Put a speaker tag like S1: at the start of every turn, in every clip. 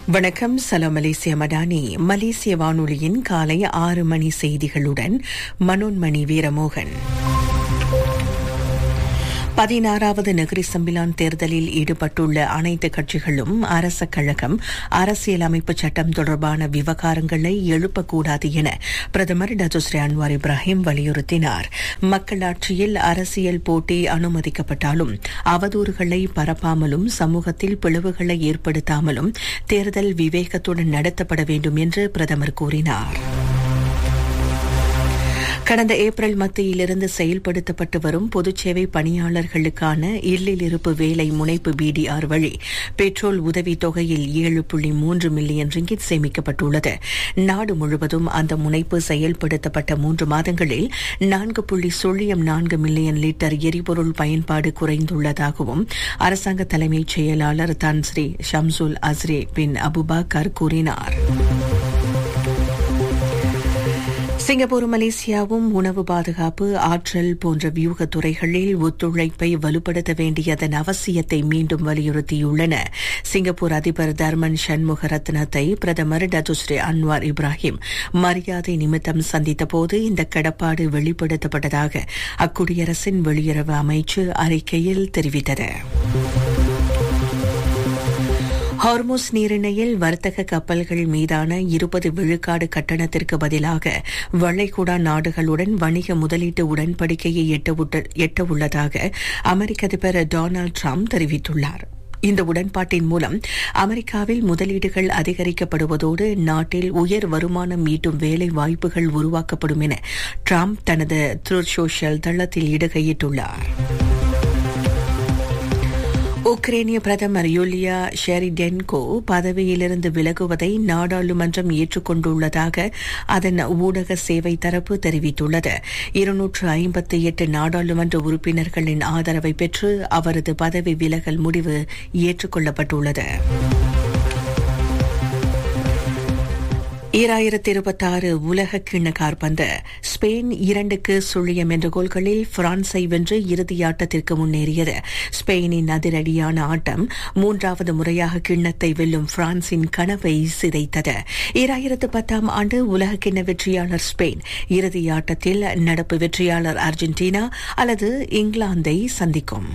S1: வணக்கம் சலாம் மலேசிய மடானி மலேசிய வானொலியின் காலை ஆறு மணி செய்திகளுடன் மனோன்மணி வீரமோகன் பதினாறாவது நகரி சம்பிலான் தேர்தலில் ஈடுபட்டுள்ள அனைத்து கட்சிகளும் அரச கழகம் அரசியலமைப்பு சட்டம் தொடர்பான விவகாரங்களை எழுப்பக்கூடாது என பிரதமர் டத்துஸ்ரீ அன்வார் இப்ராஹிம் வலியுறுத்தினார் மக்களாட்சியில் அரசியல் போட்டி அனுமதிக்கப்பட்டாலும் அவதூறுகளை பரப்பாமலும் சமூகத்தில் பிளவுகளை ஏற்படுத்தாமலும் தேர்தல் விவேகத்துடன் நடத்தப்பட வேண்டும் என்று பிரதமர் கூறினார் கடந்த ஏப்ரல் மத்தியிலிருந்து செயல்படுத்தப்பட்டு வரும் பொதுச்சேவை பணியாளர்களுக்கான இல்லில் இருப்பு வேலை முனைப்பு பிடிஆர் வழி பெட்ரோல் உதவித் தொகையில் ஏழு புள்ளி மூன்று மில்லியன் ரிங்கிட் சேமிக்கப்பட்டுள்ளது நாடு முழுவதும் அந்த முனைப்பு செயல்படுத்தப்பட்ட மூன்று மாதங்களில் நான்கு புள்ளி சுழியம் நான்கு மில்லியன் லிட்டர் எரிபொருள் பயன்பாடு குறைந்துள்ளதாகவும் அரசாங்க தலைமைச் செயலாளர் தான் ஸ்ரீ ஷம்சுல் அஸ்ரே பின் அபுபாக்கர் கூறினார் சிங்கப்பூர் மலேசியாவும் உணவு பாதுகாப்பு ஆற்றல் போன்ற வியூக துறைகளில் ஒத்துழைப்பை வலுப்படுத்த வேண்டியதன் அவசியத்தை மீண்டும் வலியுறுத்தியுள்ளன சிங்கப்பூர் அதிபர் தர்மன் சண்முக ரத்னத்தை பிரதமர் டத்துஸ்ரீ அன்வார் இப்ராஹிம் மரியாதை நிமித்தம் சந்தித்தபோது இந்த கடப்பாடு வெளிப்படுத்தப்பட்டதாக அக்குடியரசின் வெளியுறவு அமைச்சு அறிக்கையில் தெரிவித்தது ஹார்மோஸ் நீரிணையில் வர்த்தக கப்பல்கள் மீதான இருபது விழுக்காடு கட்டணத்திற்கு பதிலாக வளைகுடா நாடுகளுடன் வணிக முதலீட்டு உடன்படிக்கையை எட்ட உள்ளதாக அமெரிக்க அதிபர் டொனால்டு டிரம்ப் தெரிவித்துள்ளார் இந்த உடன்பாட்டின் மூலம் அமெரிக்காவில் முதலீடுகள் அதிகரிக்கப்படுவதோடு நாட்டில் உயர் வருமானம் ஈட்டும் வேலை வாய்ப்புகள் உருவாக்கப்படும் என டிரம்ப் தனது த்ரூ சோஷியல் தளத்தில் இடுகையிட்டுள்ளார் உக்ரைனிய பிரதமர் யூலியா ஷெரிடென்கோ பதவியிலிருந்து விலகுவதை நாடாளுமன்றம் ஏற்றுக்கொண்டுள்ளதாக அதன் ஊடக சேவை தரப்பு தெரிவித்துள்ளது இருநூற்று ஐம்பத்தி எட்டு நாடாளுமன்ற உறுப்பினர்களின் ஆதரவை பெற்று அவரது பதவி விலகல் முடிவு ஏற்றுக்கொள்ளப்பட்டுள்ளது ஈராயிரத்தி இருபத்தாறு உலக கிண்ண கார்பந்து ஸ்பெயின் இரண்டுக்கு சுழியம் என்ற கோல்களில் பிரான்ஸை வென்று இறுதியாட்டத்திற்கு முன்னேறியது ஸ்பெயினின் அதிரடியான ஆட்டம் மூன்றாவது முறையாக கிண்ணத்தை வெல்லும் பிரான்சின் கனவை சிதைத்தது ஈராயிரத்து பத்தாம் ஆண்டு உலக கிண்ண வெற்றியாளர் ஸ்பெயின் இறுதியாட்டத்தில் நடப்பு வெற்றியாளர் அர்ஜென்டினா அல்லது இங்கிலாந்தை சந்திக்கும்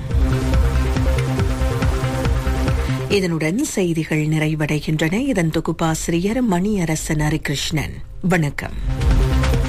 S1: இதனுடன் செய்திகள் நிறைவடைகின்றன இதன் தொகுப்பாசிரியர் மணியரசன் ஹரிகிருஷ்ணன் வணக்கம்